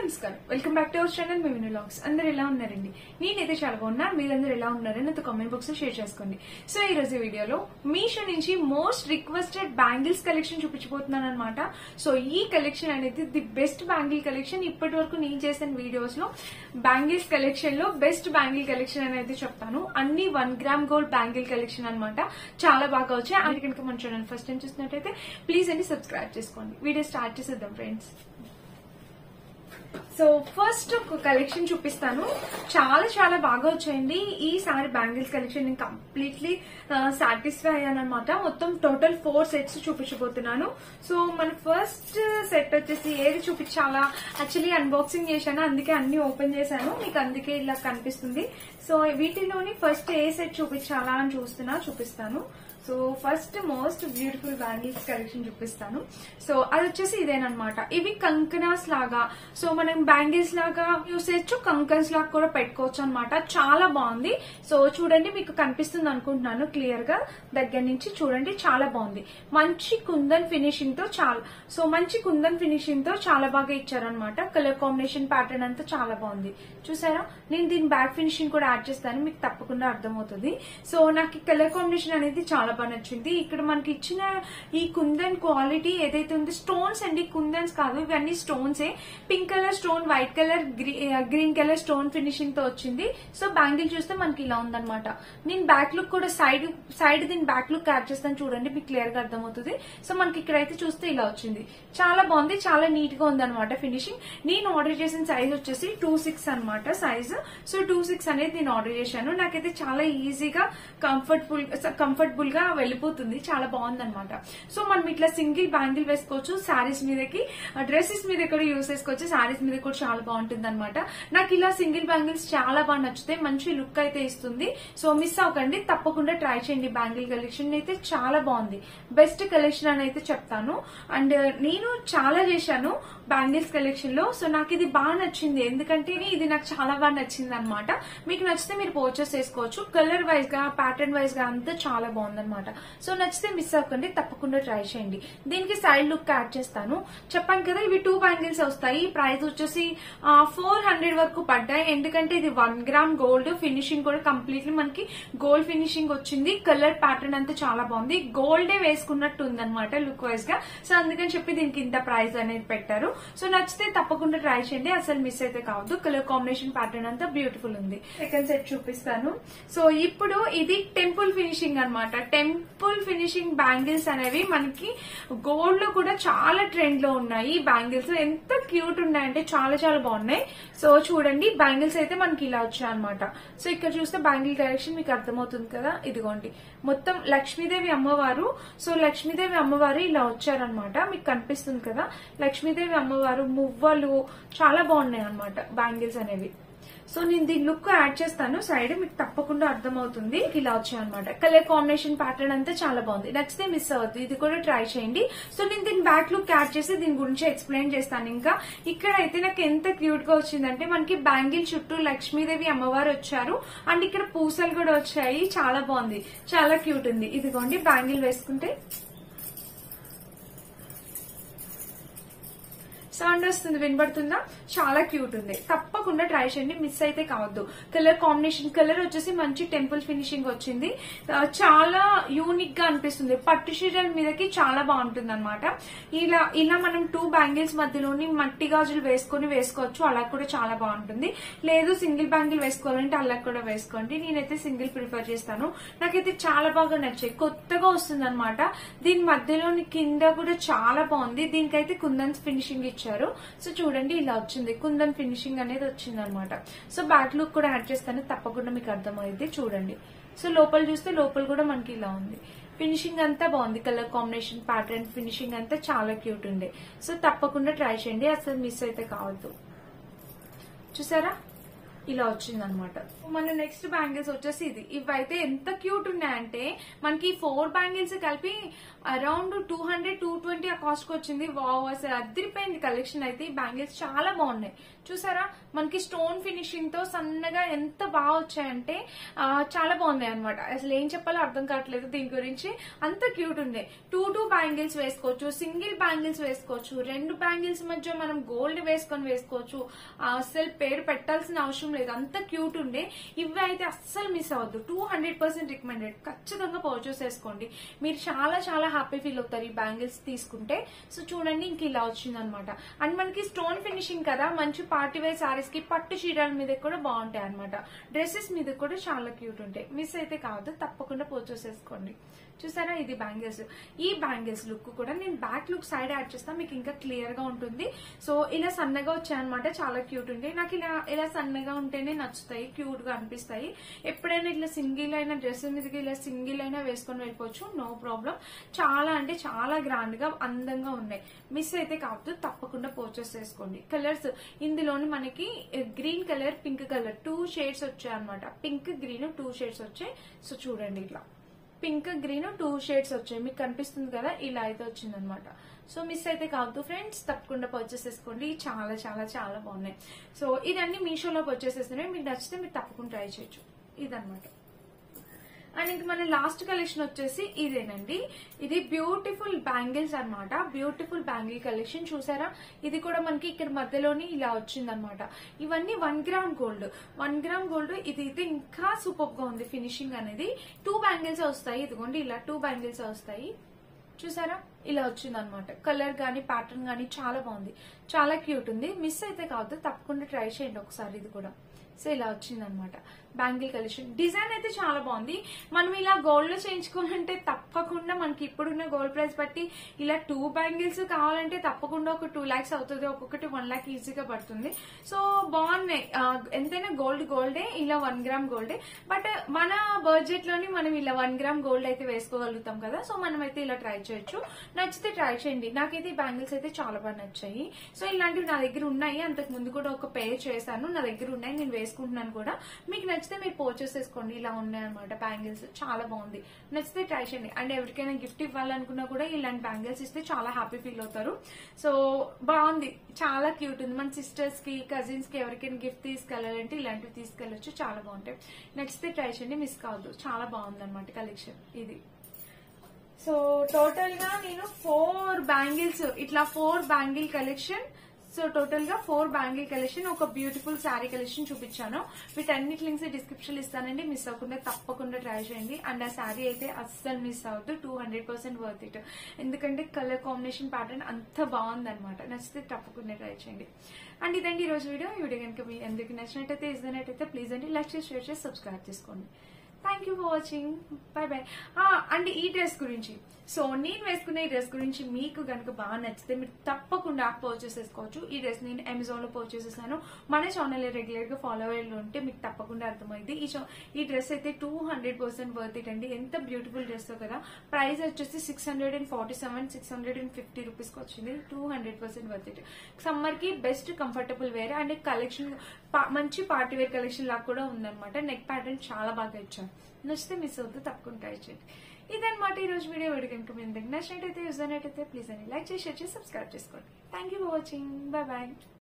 నమస్కారం welcome back to our channel మీ Vinu vlogs అందరు ఎలా ఉన్నారండి నేనైతే చాలా బాగున్నా మీరందరూ ఎలా ఉన్నారని నాతో కామెంట్ బాక్స్ లో షేర్ చేసుకోండి సో ఈ రోజు వీడియోలో మీషో నుంచి మోస్ట్ రిక్వెస్టెడ్ బ్యాంగిల్స్ కలెక్షన్ చూపించబోతున్నాను అనమాట సో ఈ కలెక్షన్ అనేది ది బెస్ట్ బ్యాంగిల్ కలెక్షన్ ఇప్పటి వరకు నేను చేసిన వీడియోస్ లో బ్యాంగిల్స్ కలెక్షన్ లో బెస్ట్ బ్యాంగిల్ కలెక్షన్ అని అయితే చెప్తాను అన్ని one gram gold bangle collection అన్నమాట చాలా బాగా వచ్చాయి అది కనుక మన ఛానల్ ఫస్ట్ టైం చూసినట్టయితే ప్లీజ్ అండి సబ్స్క్రైబ్ చేసుకోండి వీడియో స్టార్ట్ చేసేద్దాం ఫ్రెండ్స్ సో ఫస్ట్ ఒక కలెక్షన్ చూపిస్తాను చాలా చాలా బాగా వచ్చాయండి ఈసారి బ్యాంగిల్స్ కలెక్షన్ నేను కంప్లీట్లీ సాటిస్ఫై అయ్యాను అనమాట మొత్తం టోటల్ ఫోర్ సెట్స్ చూపించబోతున్నాను సో మన ఫస్ట్ సెట్ వచ్చేసి ఏది చూపించాలా యాక్చువల్లీ అన్బాక్సింగ్ చేశాను అందుకే అన్ని ఓపెన్ చేశాను మీకు అందుకే ఇలా కనిపిస్తుంది సో వీటిలోని ఫస్ట్ ఏ సెట్ చూపించాలా అని చూస్తున్నా చూపిస్తాను so first most beautiful bangles collection చూపిస్తాను సో అది వచ్చేసి ఇదేనమాట ఇవి కంకనాస్ లాగా సో మనం బ్యాంగిల్స్ లాగా యూస్ చేయొచ్చు కంకన్స్ లాగా కూడా పెట్టుకోవచ్చు అనమాట చాలా బాగుంది సో చూడండి మీకు కనిపిస్తుంది అనుకుంటున్నాను క్లియర్ గా దగ్గర నుంచి చూడండి చాలా బాగుంది మంచి కుందన్ ఫినిషింగ్ తో చాలా సో మంచి కుందన్ ఫినిషింగ్ తో చాలా బాగా ఇచ్చారనమాట కలర్ కాంబినేషన్ ప్యాటర్న్ అంతా చాలా బాగుంది చూసారా నేను దీని బ్యాక్ ఫినిషింగ్ కూడా యాడ్ చేస్తాను మీకు తప్పకుండా అర్థమవుతుంది సో నాకు ఈ కలర్ కాంబినేషన్ అనేది చాలా బాగా నచ్చింది ఇక్కడ మనకి ఇచ్చిన ఈ కుందన్ క్వాలిటీ ఏదైతే ఉందో స్టోన్స్ అండి కుందన్స్ కాదు ఇవన్నీ stones pink colour stone white colour green colour stone finishing తో వచ్చింది సో బ్యాంగిల్ చూస్తే మనకి ఇలా ఉందన్నమాట నేను బ్యాక్ లుక్ కూడా సైడ్ సైడ్ దీని బ్యాక్ లుక్ యాడ్ చేస్తాను చూడండి మీకు క్లియర్ గా అర్థమవుతుంది సో మనకి ఇక్కడైతే చూస్తే ఇలా వచ్చింది చాలా బాగుంది చాలా నీట్ గా ఉంది అనమాట ఫినిషింగ్ నేను ఆర్డర్ చేసిన సైజ్ వచ్చేసి టూ సిక్స్ అనమాట సైజ్ సో టూ సిక్స్ అనేది నేను ఆర్డర్ చేశాను నాకైతే చాలా ఈజీగా కంఫర్టబుల్ కంఫర్టబుల్ గా వెళ్ళిపోతుంది చాలా బాగుంది అనమాట సో మనం ఇట్లా సింగిల్ బ్యాంగిల్ వేసుకోవచ్చు శారీస్ మీదకి డ్రెస్సెస్ మీద కూడా యూస్ చేసుకోవచ్చు శారీస్ మీద కూడా చాలా బాగుంటుంది అనమాట నాకు ఇలా సింగిల్ బ్యాంగిల్స్ చాలా బాగా నచ్చుతాయి మంచి లుక్ అయితే ఇస్తుంది సో మిస్ అవ్వకండి తప్పకుండా ట్రై చేయండి బ్యాంగిల్ కలెక్షన్ అయితే చాలా బాగుంది బెస్ట్ కలెక్షన్ అని అయితే చెప్తాను అండ్ నేను చాలా చేశాను బ్యాంగిల్స్ కలెక్షన్ లో సో నాకు ఇది బాగా నచ్చింది ఎందుకంటే ఇది నాకు చాలా బాగా నచ్చింది అనమాట మీకు నచ్చితే మీరు పర్చేస్ చేసుకోవచ్చు కలర్ వైజ్ గా ప్యాటర్న్ వైజ్ గా అంతా చాలా బాగుంది అనమాట సో నచ్చితే మిస్ అవ్వకండి తప్పకుండా ట్రై చేయండి దీనికి సైడ్ లుక్ యాడ్ చేస్తాను చెప్పాను కదా ఇవి టూ బ్యాంగిల్స్ వస్తాయి ప్రైస్ వచ్చేసి ఫోర్ హండ్రెడ్ వరకు పడ్డాయి ఎందుకంటే ఇది వన్ గ్రామ్ గోల్డ్ ఫినిషింగ్ కూడా కంప్లీట్లీ మనకి గోల్డ్ ఫినిషింగ్ వచ్చింది కలర్ ప్యాటర్న్ అంతా చాలా బాగుంది గోల్డే వేసుకున్నట్టు ఉందన్నమాట లుక్ వైజ్ గా సో అందుకని చెప్పి దీనికి ఇంత ప్రైస్ అనేది పెట్టారు సో నచ్చితే తప్పకుండా ట్రై చేయండి అసలు మిస్ అయితే కావద్దు కలర్ కాంబినేషన్ ప్యాటర్న్ అంతా బ్యూటిఫుల్ ఉంది సెకండ్ సెట్ చూపిస్తాను సో ఇప్పుడు ఇది టెంపుల్ ఫినిషింగ్ అన్నమాట టెంపుల్ ఫినిషింగ్ బ్యాంగిల్స్ అనేవి మనకి గోల్డ్ లో కూడా చాలా ట్రెండ్ లో ఉన్నాయి ఈ బ్యాంగిల్స్ ఎంత క్యూట్ ఉన్నాయంటే చాలా చాలా బాగున్నాయి సో చూడండి బ్యాంగిల్స్ అయితే మనకి ఇలా వచ్చాయి అనమాట సో ఇక్కడ చూస్తే బ్యాంగిల్ కలెక్షన్ మీకు అర్థమవుతుంది కదా ఇదిగోండి మొత్తం లక్ష్మీదేవి అమ్మవారు సో లక్ష్మీదేవి అమ్మవారు ఇలా వచ్చారనమాట మీకు కనిపిస్తుంది కదా లక్ష్మీదేవి అమ్మవారు మువ్వలు చాలా బాగున్నాయి అనమాట బ్యాంగిల్స్ అనేవి సో నేను దీని లుక్ యాడ్ చేస్తాను సైడ్ మీకు తప్పకుండా అర్థమవుతుంది ఇలా వచ్చాయి అనమాట కలర్ కాంబినేషన్ ప్యాటర్న్ అంతా చాలా బాగుంది నచ్చితే మిస్ అవ్వద్దు ఇది కూడా ట్రై చేయండి సో నేను దీని బ్యాక్ లుక్ యాడ్ చేసి దీని గురించి ఎక్స్ప్లెయిన్ చేస్తాను ఇంకా ఇక్కడ అయితే నాకు ఎంత క్యూట్ గా వచ్చిందంటే మనకి బ్యాంగిల్ చుట్టూ లక్ష్మీదేవి అమ్మవారు వచ్చారు అండ్ ఇక్కడ పూసలు కూడా వచ్చాయి చాలా బాగుంది చాలా క్యూట్ ఉంది ఇదిగోండి బ్యాంగిల్ వేసుకుంటే సౌండ్ వస్తుంది వినబడుతుందా చాలా క్యూట్ ఉంది తప్పకుండా ట్రై చేయండి మిస్ అయితే కావద్దు కలర్ కాంబినేషన్ కలర్ వచ్చేసి మంచి టెంపుల్ ఫినిషింగ్ వచ్చింది ఆ, చాలా యూనిక్ గా అనిపిస్తుంది పట్టు చీరల మీదకి చాలా బాగుంటుంది అనమాట ఇలా ఇలా మనం టూ బ్యాంగిల్స్ మధ్యలోని మట్టి గాజులు వేసుకొని వేసుకోవచ్చు అలా కూడా చాలా బాగుంటుంది లేదు సింగిల్ బ్యాంగిల్ వేసుకోవాలంటే అలా కూడా వేసుకోండి నేనైతే సింగిల్ ప్రిఫర్ చేస్తాను నాకైతే చాలా బాగా నచ్చాయి కొత్తగా వస్తుంది అనమాట దీని మధ్యలోని కింద కూడా చాలా బాగుంది దీనికైతే కుందన్స్ ఫినిషింగ్ ఇచ్చారు సో చూడండి ఇలా వచ్చింది కుందన్ ఫినిషింగ్ అనేది వచ్చింది అనమాట సో బ్యాక్ లుక్ కూడా యాడ్ చేస్తాను తప్పకుండా మీకు అర్థమైంది చూడండి సో లోపల చూస్తే లోపల కూడా మనకి ఇలా ఉంది ఫినిషింగ్ అంతా బాగుంది కలర్ కాంబినేషన్ ప్యాటర్న్ ఫినిషింగ్ అంతా చాలా క్యూట్ ఉంది సో తప్పకుండా ట్రై చేయండి అసలు మిస్ అయితే కావద్దు చూసారా ఇలా వచ్చింది అనమాట మన నెక్స్ట్ బ్యాంగిల్స్ వచ్చేసి ఇది ఇవైతే ఎంత క్యూట్ ఉన్నాయంటే మనకి ఫోర్ బ్యాంగిల్స్ కలిపి around two hundred two twenty ఆ కాస్ట్ కి వచ్చింది వావ్ అసలు అదిరిపోయింది కలెక్షన్ అయితే ఈ బ్యాంగిల్స్ చాలా బాగున్నాయి చూసారా మనకి స్టోన్ ఫినిషింగ్ తో సన్నగా ఎంత బాగా వచ్చాయంటే ఆ, చాలా బాగున్నాయి అనమాట అసలు ఏం చెప్పాలో అర్థం కావట్లేదు దీని గురించి అంత క్యూట్ ఉన్నాయి టూ టూ బ్యాంగిల్స్ వేసుకోవచ్చు సింగిల్ బ్యాంగిల్స్ వేసుకోవచ్చు రెండు బ్యాంగిల్స్ మధ్య మనం గోల్డ్ వేసుకొని వేసుకోవచ్చు ఆ, అసలు పేరు పెట్టాల్సిన అవసరం లేదు అంత క్యూట్ ఉండే ఇవి అయితే అస్సలు మిస్ అవ్వద్దు టూ హండ్రెడ్ పర్సెంట్ రికమెండెడ్ ఖచ్చితంగా పర్చేస్ చేసుకోండి మీరు చాలా చాలా హ్యాపీ ఫీల్ అవుతారు ఈ బ్యాంగిల్స్ తీసుకుంటే సో చూడండి ఇంక ఇలా వచ్చింది అనమాట అండ్ మనకి స్టోన్ ఫినిషింగ్ కదా మంచి పార్టీ వేర్ సారీస్ కి పట్టు చీరల మీద కూడా బాగుంటాయి అనమాట డ్రెస్సెస్ మీద కూడా చాలా క్యూట్ ఉంటాయి మిస్ అయితే కాదు తప్పకుండా పర్చేస్ చేసుకోండి చూసారా ఇది బ్యాంగిల్స్ ఈ బ్యాంగిల్స్ లుక్ కూడా నేను బ్యాక్ లుక్ సైడ్ యాడ్ చేస్తాను మీకు ఇంకా క్లియర్ గా ఉంటుంది సో ఇలా సన్నగా వచ్చాయన్నమాట చాలా క్యూట్ ఉంటాయి నాకు ఇలా ఇలా సన్నగా ఉంటేనే నచ్చుతాయి క్యూట్ గా అనిపిస్తాయి ఎప్పుడైనా ఇట్లా సింగిల్ అయిన డ్రెస్ మీదకి ఇలా సింగిల్ అయినా వేసుకొని వెళ్ళిపోవచ్చు నో ప్రాబ్లం చాలా అంటే చాలా గ్రాండ్ గా అందంగా ఉన్నాయి మిస్ అయితే కావద్దు తప్పకుండా పర్చేస్ చేసుకోండి కలర్స్ ఇందులోని మనకి green colour pink colour two shades వచ్చాయి అనమాట పింక్ గ్రీన్ టూ షేడ్స్ వచ్చాయి సో చూడండి ఇట్లా పింక్ గ్రీన్ టూ షేడ్స్ వచ్చాయి మీకు కనిపిస్తుంది కదా ఇలా అయితే వచ్చిందనమాట సో మిస్ అయితే కావద్దు ఫ్రెండ్స్ తప్పకుండా పర్చేస్ చేసుకోండి చాలా చాలా చాలా బాగున్నాయి సో ఇదన్నీ మీషోలో పర్చేస్ చేస్తున్నాయి మీకు నచ్చితే మీరు తప్పకుండా ట్రై చేయొచ్చు ఇదన్నమాట అండ్ ఇంక మన లాస్ట్ కలెక్షన్ వచ్చేసి ఇదేనండి ఇది బ్యూటిఫుల్ బ్యాంగిల్స్ అన్నమాట బ్యూటిఫుల్ బ్యాంగిల్ కలెక్షన్ చూసారా ఇది కూడా మనకి ఇక్కడ మధ్యలోని ఇలా వచ్చిందనమాట ఇవన్నీ one gram gold one gram gold ఇది అయితే ఇంకా సూపర్ గా ఉంది ఫినిషింగ్ అనేది టూ బ్యాంగిల్స్ వస్తాయి ఇదిగోండి ఇలా టూ బ్యాంగిల్స్ వస్తాయి చూసారా ఇలా వచ్చింది అనమాట కలర్ గానీ ప్యాటర్న్ గానీ చాలా బాగుంది చాలా క్యూట్ ఉంది మిస్ అయితే కావద్దు తప్పకుండా ట్రై చేయండి ఒకసారి ఇది కూడా సో ఇలా వచ్చింది అనమాట బ్యాంగిల్ కలెక్షన్ డిజైన్ అయితే చాలా బాగుంది మనం ఇలా గోల్డ్ లో చేయించుకోవాలంటే తప్పకుండా మనకి ఇప్పుడున్న గోల్డ్ ప్రైస్ బట్టి ఇలా టూ బ్యాంగిల్స్ కావాలంటే తప్పకుండా ఒక టూ లాక్స్ అవుతుంది ఒక్కొక్కటి వన్ లాక్ ఈజీగా పడుతుంది సో బాగున్నాయి ఆ, ఎంతైనా గోల్డ్ గోల్డే ఇలా వన్ గ్రామ్ గోల్డే బట్ మన బడ్జెట్ లోని మనం ఇలా వన్ గ్రామ్ గోల్డ్ అయితే వేసుకోగలుగుతాం కదా సో మనం అయితే ఇలా ట్రై చేయొచ్చు నచ్చితే ట్రై చేయండి నాకైతే ఈ బ్యాంగిల్స్ అయితే చాలా బాగా నచ్చాయి సో ఇలాంటివి నా దగ్గర ఉన్నాయి అంతకు ముందు కూడా ఒక పేర్ చేశాను నా దగ్గర ఉన్నాయి నేను వేసుకుంటున్నాను కూడా మీకు నచ్చితే మీరు పర్చేస్ చేసుకోండి ఇలా ఉన్నాయన్నమాట బ్యాంగిల్స్ చాలా బాగుంది నచ్చితే ట్రై చేయండి అండ్ ఎవరికైనా గిఫ్ట్ ఇవ్వాలనుకున్నా కూడా ఇలాంటి బ్యాంగిల్స్ ఇస్తే చాలా హ్యాపీ ఫీల్ అవుతారు సో బాగుంది చాలా క్యూట్ ఉంది మన సిస్టర్స్ కి కజిన్స్ కి ఎవరికైనా గిఫ్ట్ తీసుకెళ్లాలంటే ఇలాంటివి తీసుకెళ్లొచ్చు చాలా బాగుంటాయి నచ్చితే ట్రై చేయండి మిస్ కావద్దు చాలా బాగుంది అనమాట కలెక్షన్ ఇది సో టోటల్ గా నేను ఫోర్ బ్యాంగిల్స్ ఇట్లా four bangle collection so total గా ఫోర్ బ్యాంగిల్ కలెక్షన్ ఒక బ్యూటిఫుల్ శారీ కలెక్షన్ చూపించాను వీటన్నిటి లింక్స్ డిస్క్రిప్షన్ ఇస్తానండి మిస్ అవ్వకుండా తప్పకుండా ట్రై చేయండి అండ్ ఆ శారీ అయితే అస్సలు మిస్ అవ్వద్దు two hundred percent worth it ఎందుకంటే కలర్ కాంబినేషన్ ప్యాటర్న్ అంత బాగుంది అనమాట నచ్చితే తప్పకుండా ట్రై చేయండి అండ్ ఇదండి ఈ రోజు వీడియో ఈ వీడియో కనుక మీ ఎందుకు నచ్చినట్టయితే ఇచ్చినట్టయితే ప్లీజ్ అండి లైక్ చేసి షేర్ చేసి సబ్స్క్రైబ్ చేసుకోండి thank you for watching bye bye and ఈ డ్రెస్ గురించి సో నేను వేసుకునే ఈ డ్రెస్ గురించి మీకు కనుక బాగా నచ్చితే మీరు తప్పకుండా పర్చేస్ చేసుకోవచ్చు ఈ డ్రెస్ నేను అమెజాన్ లో పర్చేస్ చేశాను మన ఛానల్ రెగ్యులర్ గా ఫాలో అయ్యి ఉంటే మీకు తప్పకుండా అర్థమైంది ఈ చా- ఈ డ్రెస్ అయితే two hundred percent worth it అండి ఎంత బ్యూటిఫుల్ డ్రెస్ కదా ప్రైస్ వచ్చేసి six hundred and forty seven six hundred and fifty rupees కి వచ్చింది two hundred percent worth it summer కి best comfortable wear and collection మంచి పార్టీ వేర్ కలెక్షన్ లాగా కూడా ఉందన్నమాట నెక్ ప్యాటర్న్ చాలా బాగా ఇచ్చాను నచ్చితే మిస్ అవుతుంది తప్పకుండా ట్రై చేయండి ఇదన్నమాట ఈ రోజు వీడియో వీడియో కనుక మీ దగ్గర నచ్చినట్టయితే యూజ్ అయినట్టయితే ప్లీజ్ అని లైక్ చేసి షేర్ చేసి సబ్స్క్రైబ్ చేసుకోండి thank you for watching bye bye